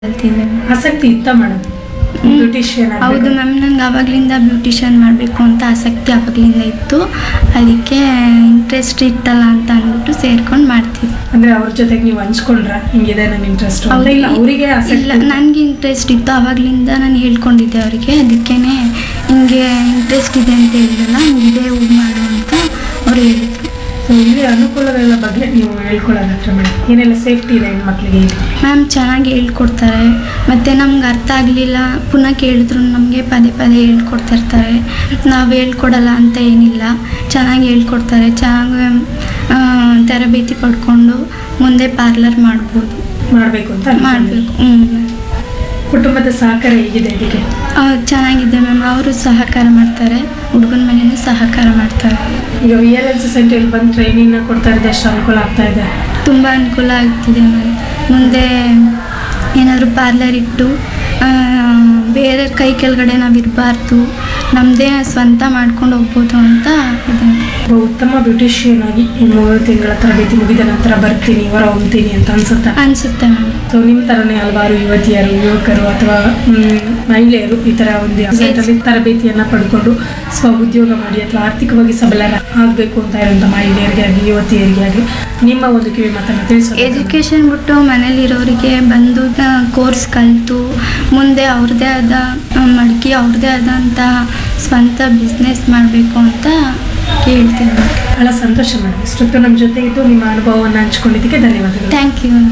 ಕಲ್ತಿದ್ದೆ ಆಸಕ್ತಿ ಇತ್ತ madam beautician ಹೌದು ಮ್ಯಾಮ್ ನಂಗೆ ಆವಾಗಲಿಂದ ಬ್ಯೂಟಿಷಿಯನ್ ಮಾಡಬೇಕು ಅಂತ ಆಸಕ್ತಿ ಆವಾಗಲಿಂದ ಇತ್ತು ಅದಕ್ಕೆ ಇಂಟ್ರೆಸ್ಟ್ ಇತ್ತಲ್ಲ ಅಂತ ಅಂದ್ಬಿಟ್ಟು ಸೇರ್ಕೊಂಡು ಮಾಡ್ತಿದ್ದೆ ಅಂದ್ರೆ ಅವ್ರ ಜೊತೆಗೆ ನೀವು ಹಂಚ್ಕೊಂಡ್ರ ಹಿಂಗಿದೆ ನನ್ನ ಇಂಟ್ರೆಸ್ಟ್ ಅಂತ ಇಲ್ಲ ಅವರಿಗೆ ಇಲ್ಲ ಆಸಕ್ತಿ ನನಗೆ ಇಂಟ್ರೆಸ್ಟ್ ಇತ್ತು ಆವಾಗಲಿಂದ ನಾನು ಹೇಳ್ಕೊಂಡಿದ್ದೆ ಅವರಿಗೆ ಅದಕ್ಕೇ ಹಿಂಗೆ ಇಂಟ್ರೆಸ್ಟ್ ಇದೆ ಅಂತ ಹೇಳಿದ್ರಲ್ಲ ಹಿಂಗಿದೆ ಹೋಗಿ ಮಾಡು ಅಂತ ಅವ್ರು ಹೇಳಿದ್ರು So, ಇಲ್ಲಿ ಅನುಕೂಲಗಳ ಬಗ್ಗೆ ನೀವು ಹೇಳ್ಕೊಳ್ಳೋದತ್ರ ಮೇಡಮ್ ಏನೆಲ್ಲ ಸೇಫ್ಟಿ ಇದೆ ಹೆಣ್ಮಕ್ಳಿಗೆ ಇಲ್ಲಿ? ಮ್ಯಾಮ್ ಚೆನ್ನಾಗಿ ಹೇಳ್ಕೊಡ್ತಾರೆ ಮತ್ತು ನಮ್ಗೆ ಅರ್ಥ ಆಗಲಿಲ್ಲ ಪುನಃ ಕೇಳಿದ್ರು ನಮಗೆ ಪದೇ ಪದೇ ಹೇಳ್ಕೊಡ್ತಾ ಇರ್ತಾರೆ ನಾವು ಹೇಳ್ಕೊಡಲ್ಲ ಅಂತ ಏನಿಲ್ಲ ಚೆನ್ನಾಗಿ ಹೇಳ್ಕೊಡ್ತಾರೆ ಚೆನ್ನಾಗಿ ಆ, ತರಬೇತಿ ಪಡ್ಕೊಂಡು ಮುಂದೆ ಪಾರ್ಲರ್ ಮಾಡ್ಬೋದು ಮಾಡ್ಬೇಕು ಅಂತ ಅನ್ಕೊಂಡಿದ್ದೀನಿ. ಮಾಡಬೇಕು ಹ್ಞೂ ಕುಟುಂಬದ ಸಹಕಾರ ಹೇಗಿದೆ ಇದಕ್ಕೆ ಚೆನ್ನಾಗಿದೆ ಮ್ಯಾಮ್ ಅವರು ಸಹಕಾರ ಮಾಡ್ತಾರೆ ಹುಡುಗನ ಮನೆಯೂ ಸಹಕಾರ ಮಾಡ್ತಾರೆ ಈಗ ವಿ ಎಲ್ ಎಲ್ ಸೊಸೈಟಿಯಲ್ಲಿ ಬಂದು ಟ್ರೈನಿಂಗ್ ಕೊಡ್ತಾ ಇರೋದು ಎಷ್ಟು ಅನುಕೂಲ ಆಗ್ತಾ ಇದೆ ತುಂಬ ಅನುಕೂಲ ಆಗ್ತಿದೆ ಮ್ಯಾಮ್ ಮುಂದೆ ಏನಾದರೂ ಪಾರ್ಲರ್ ಇಟ್ಟು ಆ, ಬೇರೆ ಕೈ ಕೆಳಗಡೆ ನಾವು ಇರಬಾರ್ದು ನಮ್ಮದೇ ಸ್ವಂತ ಮಾಡ್ಕೊಂಡು ಹೋಗ್ಬೋದು ಅಂತ ಇದೆ ಒಬ್ಬ ಉತ್ತಮ ಬ್ಯೂಟಿಷಿಯನ್ ಆಗಿ ಈ ಮೂರು ತಿಂಗಳ ತರಬೇತಿ ಮುಗಿದ ನಂತರ ಬರ್ತೀನಿ ಹೊರ ಹೊಮ್ತೀನಿ ಅಂತ ಅನ್ಸುತ್ತೆ ಅನಿಸುತ್ತೆ ಮ್ಯಾಮ್ ಸೊ ನಿಮ್ಮ ಥರನೇ ಹಲವಾರು ಯುವತಿಯರು ಯುವಕರು ಅಥವಾ ಮ್, ಮಹಿಳೆಯರು ಈ ಥರ ಒಂದು ವೆಬ್ಸೈಟಲ್ಲಿ ತರಬೇತಿಯನ್ನು ಪಡ್ಕೊಂಡು ಸ್ವ ಉದ್ಯೋಗ ಮಾಡಿ ಅಥವಾ ಆರ್ಥಿಕವಾಗಿ ಸಬಲರ ಆಗಬೇಕು ಅಂತ ಇರುವಂಥ ಮಹಿಳೆಯರಿಗೆ ಆಗಲಿ ಯುವತಿಯರಿಗೆ ಆಗಲಿ ನಿಮ್ಮ ಒಂದು ಕಿವಿ ಮಾತನ್ನು ತಿಳಿಸೋದು ಎಜುಕೇಷನ್ ಬಿಟ್ಟು ಮನೇಲಿರೋರಿಗೆ ಬಂದು ಕೋರ್ಸ್ ಕಲಿತು ಮುಂದೆ ಅವ್ರದ್ದೇ ಆದ ಆ, ಮಡಕಿ ಅವ್ರದ್ದೇ ಆದಂಥ ಸ್ವಂತ ಬಿಸ್ನೆಸ್ ಮಾಡಬೇಕು ಅಂತ ಕೇಳ್ತೀನಿ ಬಹಳ ಸಂತೋಷ ಮೇಡಮ್ ಇಷ್ಟೊತ್ತು ನಮ್ಮ ಜೊತೆ ಇದ್ದು ನಿಮ್ಮ ಅನುಭವವನ್ನು ಹಂಚ್ಕೊಂಡಿದ್ದಕ್ಕೆ ಧನ್ಯವಾದಗಳು ಥ್ಯಾಂಕ್ ಯು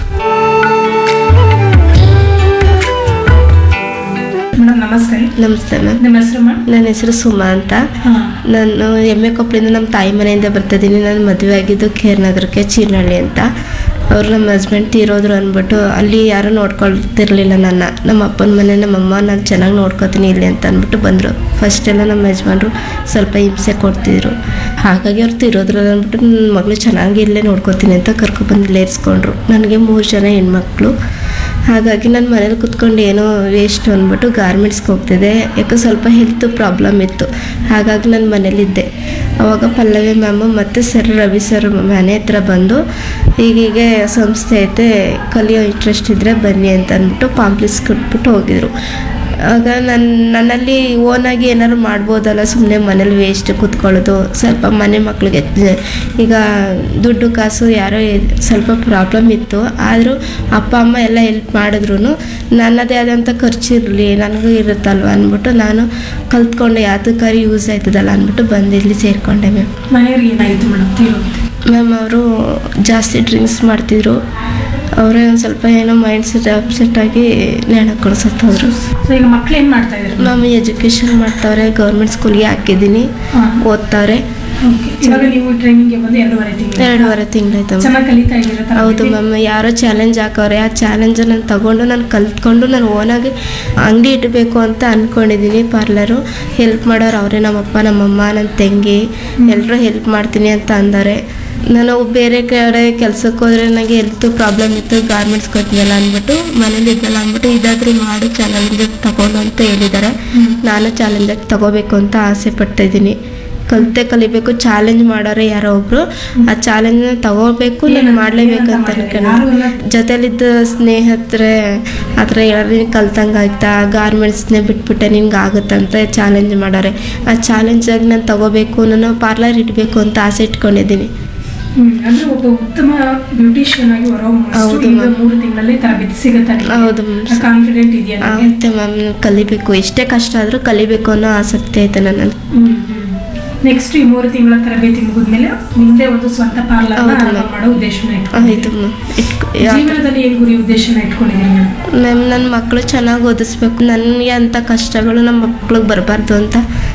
ಮೇಡಮ್ ನಮಸ್ಕಾರ ನಮಸ್ತೆ ಮ್ಯಾಮ್ ನಿಮ್ಮ ಹೆಸರು ಮೇಡಮ್ ನನ್ನ ಹೆಸರು ಸುಮಾ ಅಂತ ಹಾಂ ನಾನು ಎಮ್ಮೆ ಕೊಪ್ಪಳಿಂದ ನಮ್ಮ ತಾಯಿ ಮನೆಯಿಂದ ಬರ್ತಿದ್ದೀನಿ ನಾನು ಮದುವೆ ಆಗಿದ್ದು ಕೇರ್ ನಗರಕ್ಕೆ ಚೀನಹಳ್ಳಿ ಅಂತ ಅವರು ನಮ್ಮ ಹಸ್ಬೆಂಡ್ ತೀರೋದ್ರು ಅಂದ್ಬಿಟ್ಟು ಅಲ್ಲಿ ಯಾರೂ ನೋಡ್ಕೊಳ್ತಿರ್ಲಿಲ್ಲ ನನ್ನ ನಮ್ಮ ಅಪ್ಪನ ಮನೆ ನಮ್ಮಮ್ಮ ನಾನು ಚೆನ್ನಾಗಿ ನೋಡ್ಕೊತೀನಿ ಇಲ್ಲಿ ಅಂತ ಅಂದ್ಬಿಟ್ಟು ಬಂದರು ಫಸ್ಟ್ ಎಲ್ಲ ನಮ್ಮ ಯಜಮಾನ್ರು ಸ್ವಲ್ಪ ಹಿಂಸೆ ಕೊಡ್ತಿದ್ರು ಹಾಗಾಗಿ ಅವ್ರು ತೀರೋದ್ರು ಅಂದ್ಬಿಟ್ಟು ನನ್ನ ಮಗಳು ಚೆನ್ನಾಗಿ ಇಲ್ಲೇ ನೋಡ್ಕೊತೀನಿ ಅಂತ ಕರ್ಕೊಬಂದು ಇಲ್ಲೇ ಇರಿಸ್ಕೊಂಡ್ರು ನನಗೆ ಮೂರು ಜನ ಹೆಣ್ಮಕ್ಳು ಹಾಗಾಗಿ ನಾನು ಮನೇಲಿ ಕುತ್ಕೊಂಡು ಏನೋ ವೇಸ್ಟ್ ಅಂದ್ಬಿಟ್ಟು ಗಾರ್ಮೆಂಟ್ಸ್ಗೆ ಹೋಗ್ತಿದ್ದೆ ಯಾಕೆ ಸ್ವಲ್ಪ ಹೆಲ್ತ್ ಪ್ರಾಬ್ಲಮ್ ಇತ್ತು ಹಾಗಾಗಿ ನಾನು ಮನೇಲಿದ್ದೆ ಅವಾಗ ಪಲ್ಲವಿ ಮ್ಯಾಮು ಮತ್ತು ಸರ್ ರವಿ ಸರ್ ಮನೆ ಹತ್ರ ಬಂದು ಹೀಗೀಗೆ ಸಂಸ್ಥೆ ಐತೆ ಕಲಿಯೋ ಇಂಟ್ರೆಸ್ಟ್ ಇದ್ದರೆ ಬನ್ನಿ ಅಂತ ಅಂದ್ಬಿಟ್ಟು ಪಾಂಪ್ಲಿಸ್ ಕೊಟ್ಬಿಟ್ಟು ಹೋಗಿದ್ರು ಆಗ ನನ್ನ ನನ್ನಲ್ಲಿ ಓನಾಗಿ ಏನಾದ್ರು ಮಾಡ್ಬೋದಲ್ಲ ಸುಮ್ಮನೆ ಮನೇಲಿ ವೇಸ್ಟ್ ಕೂತ್ಕೊಳ್ಳೋದು ಸ್ವಲ್ಪ ಮನೆ ಮಕ್ಕಳಿಗೆ ಈಗ ದುಡ್ಡು ಕಾಸು ಯಾರೋ ಇದ್- ಸ್ವಲ್ಪ ಪ್ರಾಬ್ಲಮ್ ಇತ್ತು ಆದರೂ ಅಪ್ಪ ಅಮ್ಮ ಎಲ್ಲ ಹೆಲ್ಪ್ ಮಾಡಿದ್ರು ನನ್ನದೇ ಆದಂಥ ಖರ್ಚು ಇರಲಿ ನನಗೂ ಇರುತ್ತಲ್ವ ಅಂದ್ಬಿಟ್ಟು ನಾನು ಕಲ್ತ್ಕೊಂಡೆ ಯಾತಕ್ಕಾರಿ ಯೂಸ್ ಆಯ್ತದಲ್ಲ ಅಂದ್ಬಿಟ್ಟು ಬಂದು ಇಲ್ಲಿ ಸೇರಿಕೊಂಡೆ ಮ್ಯಾಮ್ ಮನೆಯವ್ರಿಗೆ ಏನಾಗಿತ್ತು ಮೇಡಮ್ ತೀರೋಗಿದೆ ಮ್ಯಾಮ್ ಅವರು ಜಾಸ್ತಿ ಡ್ರಿಂಕ್ಸ್ ಮಾಡ್ತಿದ್ರು ಅವರೇ ಒಂದು ಸ್ವಲ್ಪ ಏನೋ ಮೈಂಡ್ ಸೆಟ್ ಅಪ್ಸೆಟ್ ಆಗಿ ನೇಣ ಕೊಡ್ಸತ್ತವ್ರು ಸೊ ಈಗ ಮಕ್ಳು ಏನು ಮಾಡ್ತಾ ಇದ್ದಾರೆ ಮ್ಯಾಮ್ ಎಜುಕೇಷನ್ ಮಾಡ್ತಾವ್ರೆ ಗೌರ್ಮೆಂಟ್ ಸ್ಕೂಲ್ಗೆ ಹಾಕಿದ್ದೀನಿ ಹಾಂ ಓದ್ತಾವ್ರೆ ಓಕೆ ಇವಾಗ ನೀವು ಟ್ರೈನಿಂಗ್ಗೆ ಬಂದು ಎರಡೂವರೆ ತಿಂಗಳು ಎರಡೂವರೆ ತಿಂಗಳಾಯ್ತು ಮ್ಯಾಮ್ ಚೆನ್ನಾಗಿ ಕಲಿತಾ ಇದ್ದೀರಾ ಹೌದು ತರಬೇತಿ? ಮ್ಯಾಮ್ ಯಾರೋ ಚಾಲೆಂಜ್ ಹಾಕವ್ರೆ ಆ ಚಾಲೆಂಜ್ ನಾನು ತಗೊಂಡು ನಾನು ಕಲ್ತ್ಕೊಂಡು ನಾನು ಓನಾಗಿ ಅಂಗಡಿ ಇಡಬೇಕು ಅಂತ ಅಂದ್ಕೊಂಡಿದ್ದೀನಿ ಪಾರ್ಲರು ಹೆಲ್ಪ್ ಮಾಡೋರು ಅವರೇ ನಮ್ಮಪ್ಪ ನಮ್ಮಮ್ಮ ನನ್ನ ತಂಗಿ ಎಲ್ಲರೂ ಹೆಲ್ಪ್ ಮಾಡ್ತೀನಿ ಅಂತ ಅಂದಾರೆ ನಾನು ಬೇರೆ ಕಡೆ ಕೆಲ್ಸಕ್ಕೆ ಹೋದ್ರೆ ನನಗೆ ಹೆಲ್ತ್ ಪ್ರಾಬ್ಲಮ್ ಇತ್ತು ಗಾರ್ಮೆಂಟ್ಸ್ಗೆ ಹೋಗ್ತಿದ್ದಲ್ಲ ಅಂದ್ಬಿಟ್ಟು ಮನೇಲಿ ಇದ್ದಲ್ಲ ಅಂದ್ಬಿಟ್ಟು ಇದಾದರೂ ಮಾಡು ಚಾಲೆಂಜ್ ತಗೊಂಡು ಅಂತ ಹೇಳಿದ್ದಾರೆ ನಾನು ಚಾಲೆಂಜಾಗಿ ತಗೋಬೇಕು ಅಂತ ಆಸೆ ಪಟ್ಟಿದ್ದೀನಿ ಕಲಿತೆ ಕಲಿಬೇಕು ಚಾಲೆಂಜ್ ಮಾಡೋರೆ ಯಾರೋ ಒಬ್ರು ಆ ಚಾಲೆಂಜ್ನ ತಗೋಬೇಕು ನಾನು ಏನಂತ- ಮಾಡಲೇಬೇಕು ಏನಂತ ಅಂತ ಮಾಡಿದ್ರೆ? ಅನ್ಕೊಂಡು ಯಾರು ಎಲ್ಲ- ಜೊತೆಲಿದ್ದ ಸ್ನೇಹಿತರೆ ಆ ಥರ ಹೇಳೋರು ನೀನು ಕಲ್ತಂಗೆ ಆಯ್ತಾ ಗಾರ್ಮೆಂಟ್ಸ್ನೇ ಬಿಟ್ಬಿಟ್ಟೆ ನಿನ್ಗೆ ಆಗುತ್ತಂತ ಚಾಲೆಂಜ್ ಮಾಡೋರೆ ಆ ಚಾಲೆಂಜಾಗಿ ನಾನು ತಗೋಬೇಕು ನಾನು ಪಾರ್ಲರ್ ಇಡಬೇಕು ಅಂತ ಆಸೆ ಇಟ್ಕೊಂಡಿದ್ದೀನಿ ಹ್ಮ್, ಅಂದ್ರೆ ಒಬ್ಬ ಉತ್ತಮ ಬ್ಯೂಟಿಷಿಯನ್ ಆಗಿ ಹೊರ ಹೌದು ma'am. ಮೂರು ತಿಂಗಳಲ್ಲಿ ತರಬೇತಿ ಸಿಗುತ್ತೆ ಹೌದು ma'am. ಕಾನ್ಫಿಡೆಂಟ್ ಇದೆಯಾ ನಿಮ್ಗೆ? ಆಗುತ್ತೆ ಮ್ಯಾಮ್ ಕಲಿಬೇಕು ಎಷ್ಟೇ ಕಷ್ಟ ಆದರೂ ಕಲಿಬೇಕು ಅನ್ನೋ ಆಸಕ್ತಿ ಐತೆ ನನ್ನಲ್ಲಿ ಹ್ಮ್ ನೆಕ್ಸ್ಟ್ ಈ ಮೂರು ತಿಂಗಳ ತರಬೇತಿ ಮುಗಿದ್ಮೇಲೆ ಮುಂದೆ ಒಂದು ಸ್ವಂತ ಪಾರ್ಲರ್ ಹೌದು ಆರಂಭ ma'am. ಮಾಡೋ ಉದ್ದೇಶನ ಆಯಿತು ಮ್ಯಾಮ್ ಇಟ್ಕೊ ಯಾವ ಥರ- ಜೀವನದಲ್ಲಿ ಏನ್ ಗುರಿ ಉದ್ದೇಶನ ಇಟ್ಕೊಂಡಿದ್ದೀರಿ ಮೇಡಮ್ ಮ್ಯಾಮ್ ನನ್ನ ಮಕ್ಕಳು ಚೆನ್ನಾಗಿ ಓದಿಸ್ಬೇಕು ನನಗೆ ಅಂಥ ಕಷ್ಟಗಳು ನಮ್ಮ ಮಕ್ಳಿಗೆ ಬರಬಾರ್ದು ಅಂತ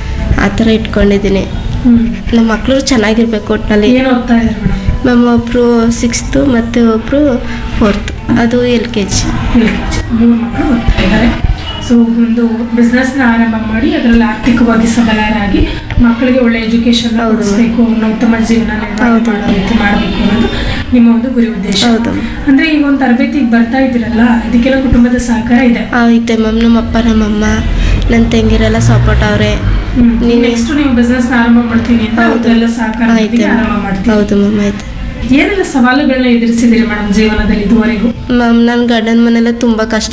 ಆ ಥರ ಇಟ್ಕೊಂಡಿದ್ದೀನಿ ಹ್ಮ್ ನಮ್ಮ ಮಕ್ಕಳು ಚೆನ್ನಾಗಿರ್ಬೇಕು ಒಟ್ಟಿನಲ್ಲಿ ಏನ್ ಓದ್ತಾ ಇದ್ದಾರೆ ಮೇಡಮ್ ಮ್ಯಾಮ್ ಒಬ್ಬರು ಸಿಕ್ಸ್ತು ಮತ್ತು ಒಬ್ಬರು ಫೋರ್ತ್ ಅದು ಎಲ್ ಕೆ ಜಿ ಮೂರು ಮಕ್ಕಳು ಓದ್ತಾ ಇದ್ದಾರೆ ಸೊ ಒಂದು business ನ ಆರಂಭ ಮಾಡಿ ಅದರಲ್ಲಿ ಆರ್ಥಿಕವಾಗಿ ಸಬಲರಾಗಿ ಮಕ್ಕಳಿಗೆ ಒಳ್ಳೆ ಎಜುಕೇಶನ್ ಹೌದು. ಕೊಡಿಸ್ಬೇಕು ಅನ್ನೋ ಉತ್ತಮ ಜೀವನ ನಿರ್ಮಾಣ ಹೌದು. ಮಾಡೋ ರೀತಿ ಮಾಡಬೇಕು ಅನ್ನೋದು ನಿಮ್ಮ ಒಂದು ಗುರಿ ಉದ್ದೇಶ ಹೌದು. ಅಂದ್ರೆ ಈಗ ಒಂದು ತರಬೇತಿಗೆ ಬರ್ತಾ ಇದ್ದೀರಲ್ಲ ಇದಕ್ಕೆಲ್ಲ ಕುಟುಂಬದ ಸಹಕಾರ ಇದೆ ಐತೆ ಮ್ಯಾಮ್ ನಮ್ಮಪ್ಪ ನಮ್ಮಮ್ಮ ನನ್ನ ತಂಗಿರೆಲ್ಲ ಸಪೋರ್ಟ್ ಅವರೇ ನೀನು- ನೆಕ್ಸ್ಟ್ ನೀವು ಬಿಸ್ನೆಸ್ ಆರಂಭ ಮಾಡ್ತೀನಿ ಅಂತ ಹೌದು. ಅವ್ರೆಲ್ಲ ಸಹಕಾರ ಐತೆ ಆರಂಭ ಮಾಡ್ತೀವಿ ಹೌದು ಮ್ಯಾಮ್ ಆಯ್ತು ಏನೆಲ್ಲ ಸವಾಲುಗಳನ್ನ ಎದುರಿಸಿದಿರಿ ಮೇಡಮ್ ಜೀವನದಲ್ಲಿ ಇದುವರೆಗೂ ಮ್ಯಾಮ್ ನನ್ನ ಗಂಡನ ಮನೆಯಲ್ಲ ತುಂಬ ಕಷ್ಟ